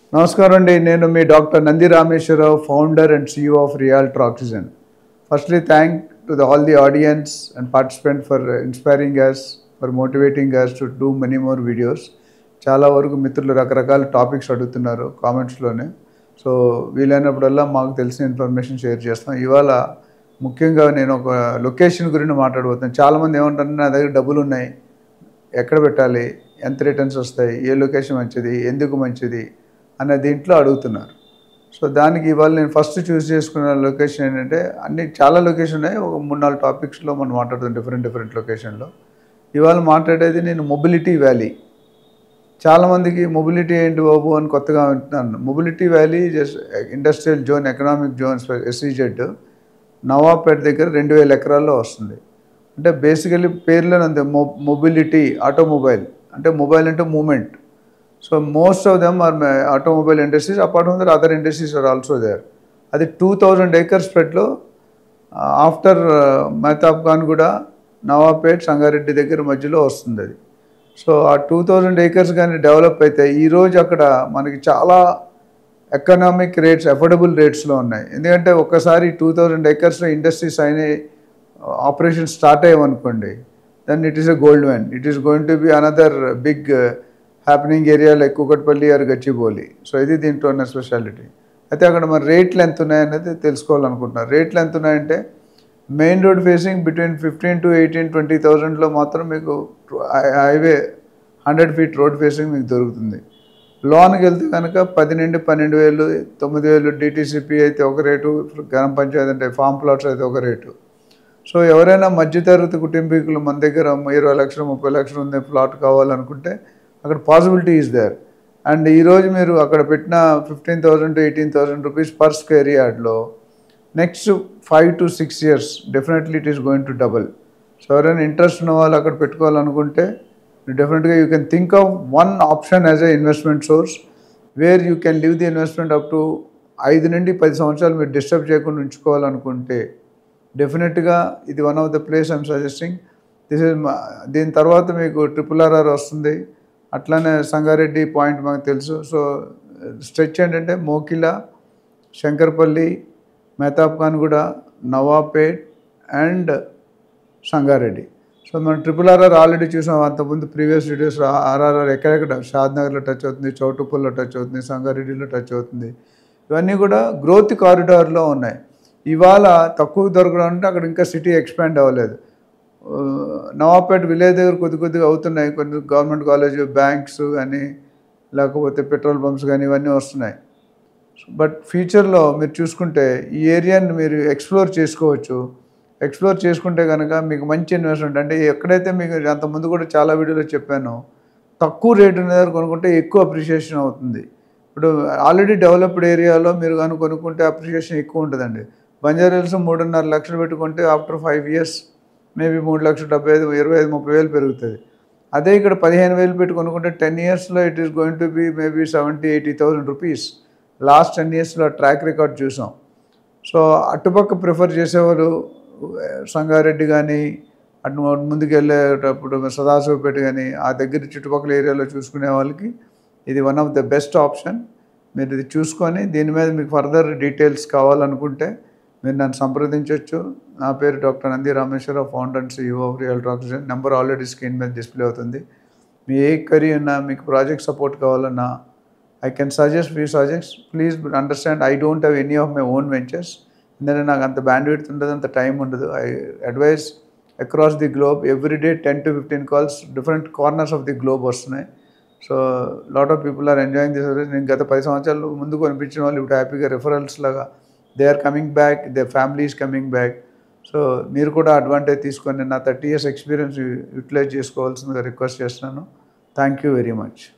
నమస్కారం అండి నేను మీ doctor Nandi Rameshwar Rao founder and CEO of realtor oxygen firstly thank to the all the audience and participant for inspiring us for motivating us to do many more videos చాలా వరకు మిత్రులు రకరకాల topics అడుగుతున్నారు కామెంట్స్లోనే so వీలైనప్పుడల్లా మాకు తెలిసిన ఇన్ఫర్మేషన్ షేర్ చేస్తాం ఇవాళ ముఖ్యంగా నేను ఒక లొకేషన్ గురించి మాట్లాడబోతున్నాను చాలామంది ఏమంటారు నా దగ్గర డబ్బులు ఉన్నాయి ఎక్కడ పెట్టాలి ఎంత రిటర్న్స్ వస్తాయి ఏ లొకేషన్ మంచిది ఎందుకు మంచిది అనే దీంట్లో అడుగుతున్నారు సో దానికి ఇవాళ నేను ఫస్ట్ చూస్ చేసుకున్న లొకేషన్ ఏంటంటే అన్ని చాలా లొకేషన్ ఉన్నాయి ఒక మూడు నాలుగు టాపిక్స్లో మనం మాట్లాడుతాం డిఫరెంట్ డిఫరెంట్ లొకేషన్లో ఇవాళ మాట్లాడేది నేను మొబిలిటీ వ్యాలీ చాలామందికి మొబిలిటీ ఏంటి బాబు అని కొత్తగా వింటున్నాను mobility valley just industrial zone economic zone SEZ Navapeta దగ్గర రెండు వేల ఎకరాల్లో వస్తుంది అంటే బేసికలీ పేర్లోనే ఉంది మొ మొబిలిటీ ఆటోమొబైల్ అంటే మొబైల్ అంటే movement so most of them are automobile industries apart from the other industries are also there అది టూ థౌజండ్ ఏకర్ స్ప్రెడ్లో ఆఫ్టర్ మహతాబ్ ఖాన్ కూడా నవాపేట్ సంగారెడ్డి దగ్గర మధ్యలో వస్తుంది అది సో ఆ టూ థౌజండ్ ఏకర్స్ కానీ డెవలప్ అయితే ఈరోజు అక్కడ మనకి చాలా ఎకనామిక్ రేట్స్ అఫోర్డబుల్ రేట్స్లో ఉన్నాయి ఎందుకంటే ఒక్కసారి టూ థౌజండ్ ఏకర్స్లో ఇండస్ట్రీస్ అయిన ఆపరేషన్ స్టార్ట్ అయ్యామనుకోండి then it is a gold mine it is going to be another big happening area like Kukatpally or Gachibowli so ఇది దీంట్లో ఉన్న స్పెషాలిటీ అయితే అక్కడ మరి రేట్లు ఎంత ఉన్నాయనేది తెలుసుకోవాలనుకుంటున్నారు రేట్లు ఎంత ఉన్నాయంటే main road facing between fifteen to eighteen twenty థౌజండ్లో మాత్రం మీకు highway hundred feet road facing మీకు దొరుకుతుంది లోన్కి వెళ్తే కనుక పది నుండి పన్నెండు వేలు తొమ్మిది వేలు డిటీసీపీ అయితే ఒక రేటు గ్రామ పంచాయతీ అంటే ఫామ్ ప్లాట్స్ అయితే ఒక రేటు సో ఎవరైనా మధ్యతరగతి కుటుంబీకులు మన దగ్గర ఇరవై లక్షలు ముప్పై లక్షలు ఉంది ప్లాట్ కావాలనుకుంటే అక్కడ పాసిబిలిటీ ఈజ్ దేర్ అండ్ ఈరోజు మీరు అక్కడ పెట్టిన fifteen thousand to eighteen thousand rupees per square యార్డ్లో next five to six years definitely it is going to double so ఎవరైనా ఇంట్రెస్ట్ ఉన్న వాళ్ళు అక్కడ పెట్టుకోవాలనుకుంటే డెఫినెట్గా you can think of one option as a investment source where you can leave the investment up to ఐదు నుండి పది సంవత్సరాలు మీరు డిస్టర్బ్ చేయకుండా ఉంచుకోవాలనుకుంటే డెఫినెట్గా ఇది one of the place I'm suggesting this is దీని తర్వాత మీకు ట్రిపుల్ ఆర్ఆర్ వస్తుంది అట్లానే సంగారెడ్డి పాయింట్ మాకు తెలుసు సో స్ట్రెచ్ ఏంటంటే మోకిలా శంకర్పల్లి మెహతాబ్ ఖాన్ కూడా నవాపేట్ అండ్ సంగారెడ్డి సో మనం ట్రిపుల్ ఆర్ఆర్ ఆల్రెడీ చూసాం అంతకుముందు ప్రీవియస్ వీడియోస్ ఆర్ఆర్ఆర్ ఎక్కడెక్కడ షాద్నగర్లో టచ్ అవుతుంది చౌటుప్పల్లో టచ్ అవుతుంది సంగారెడ్డిలో టచ్ అవుతుంది ఇవన్నీ కూడా గ్రోత్ కారిడార్లో ఉన్నాయి ఇవాళ తక్కువ దొరకడం అంటే అక్కడ ఇంకా సిటీ ఎక్స్పాండ్ అవ్వలేదు నవాపేట విలేజ్ దగ్గర కొద్ది కొద్దిగా అవుతున్నాయి కొన్ని గవర్నమెంట్ కాలేజ్ బ్యాంక్స్ కానీ లేకపోతే పెట్రోల్ పంప్స్ కానీ ఇవన్నీ వస్తున్నాయి బట్ ఫ్యూచర్లో మీరు చూసుకుంటే ఈ ఏరియాని మీరు ఎక్స్ప్లోర్ చేసుకోవచ్చు ఎక్స్ప్లోర్ చేసుకుంటే కనుక మీకు మంచి ఇన్వెస్ట్మెంట్ అంటే ఎక్కడైతే మీకు అంతకుముందు కూడా చాలా వీడియోలో చెప్పాను తక్కువ రేటు ఉన్న దగ్గర కొనుక్కుంటే ఎక్కువ అప్రిషియేషన్ అవుతుంది ఇప్పుడు ఆల్రెడీ డెవలప్డ్ ఏరియాలో మీరు కానీ కొనుక్కుంటే అప్రిషియేషన్ ఎక్కువ ఉంటుందండి బంజారాల్స్ మూడున్నర లక్షలు పెట్టుకుంటే ఆఫ్టర్ ఫైవ్ ఇయర్స్ మేబీ మూడు లక్షల డెబ్బై ఐదు ఇరవై ఐదు ముప్పై వేలు పెరుగుతుంది అదే ఇక్కడ పదిహేను వేలు పెట్టి కొనుక్కుంటే టెన్ ఇయర్స్లో it is going to be maybe seventy eighty thousand rupees last ten ఇయర్స్లో ట్రాక్ రికార్డ్ చూసాం సో అటుపక్క ప్రిఫర్ చేసేవారు సంగారెడ్డి కానీ అటు ముందుకు వెళ్ళేటప్పుడు సదాశివపేట కానీ ఆ దగ్గర చుట్టుపక్కల ఏరియాలో చూసుకునే వాళ్ళకి ఇది one of the best option మీరు ఇది చూసుకొని దీని మీద మీకు ఫర్దర్ డీటెయిల్స్ కావాలనుకుంటే మీరు నన్ను సంప్రదించవచ్చు నా పేరు doctor Nandi Rameshwar Rao founder and CEO of real oxygen number already screen మీద డిస్ప్లే అవుతుంది మీ ఏ కరీ ఉన్నా మీకు ప్రాజెక్ట్ సపోర్ట్ కావాలన్నా I can suggest few suggest please understand I don't have any of my own ventures ఎందుకంటే నాకు అంత బ్యాండ్ విడ్త్ ఉండదు అంత టైం ఉండదు I advise across the globe every day ten to fifteen calls different corners of the globe వస్తున్నాయి so lot of people are enjoying this నేను గత పది సంవత్సరాలు ముందు కనిపించిన వాళ్ళు ఇప్పుడు హ్యాపీగా రిఫరల్స్ లాగా they are coming back they family is coming back so మీరు కూడా అడ్వాంటేజ్ తీసుకొని నా థర్టీ ఇయర్స్ ఎక్స్పీరియన్స్ యూటిలైజ్ చేసుకోవాల్సిందిగా రిక్వెస్ట్ చేస్తున్నాను థ్యాంక్ యూ వెరీ మచ్